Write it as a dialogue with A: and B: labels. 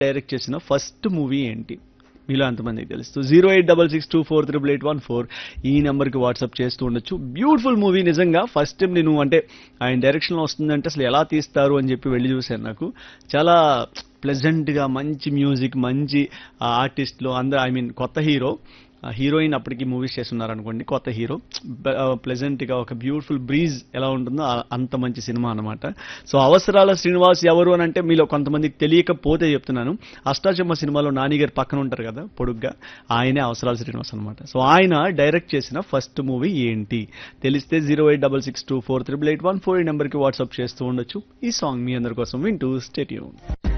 A: direct చేసిన first movie ఏంటి మీలో అంతమందికి తెలుస్తూ zero eight double six two four triple eight one four ఈ నెంబర్కి వాట్సాప్ చేస్తూ ఉండొచ్చు బ్యూటిఫుల్ మూవీ నిజంగా ఫస్ట్ టైం నేను అంటే ఆయన డైరెక్షన్లో వస్తుందంటే అసలు ఎలా తీస్తారు అని చెప్పి వెళ్ళి చూశాను నాకు చాలా ప్లెజెంట్గా మంచి మ్యూజిక్ మంచి ఆర్టిస్ట్లు అందరూ ఐ మీన్ కొత్త హీరో హీరోయిన్ అప్పటికి మూవీస్ చేస్తున్నారు అనుకోండి కొత్త హీరో ప్లెజెంట్గా ఒక బ్యూటిఫుల్ బ్రీజ్ ఎలా ఉంటుందో ఆ- అంత మంచి సినిమా అనమాట సో అవసరాల శ్రీనివాస్ ఎవరు అని అంటే మీలో కొంతమందికి తెలియకపోతే చెప్తున్నాను అష్టాచమ్మ సినిమాలో నానిగారు పక్కన ఉంటారు కదా పొడుగ్గా ఆయనే అవసరాల శ్రీనివాస్ అనమాట సో ఆయన డైరెక్ట్ చేసిన ఫస్ట్ మూవీ ఏంటి తెలిస్తే zero eight double six two four triple eight one four ఈ నెంబర్కి వాట్సాప్ చేస్తూ ఉండొచ్చు ఈ సాంగ్ మీ అందరి కోసం వింటూ స్టేట్యూన్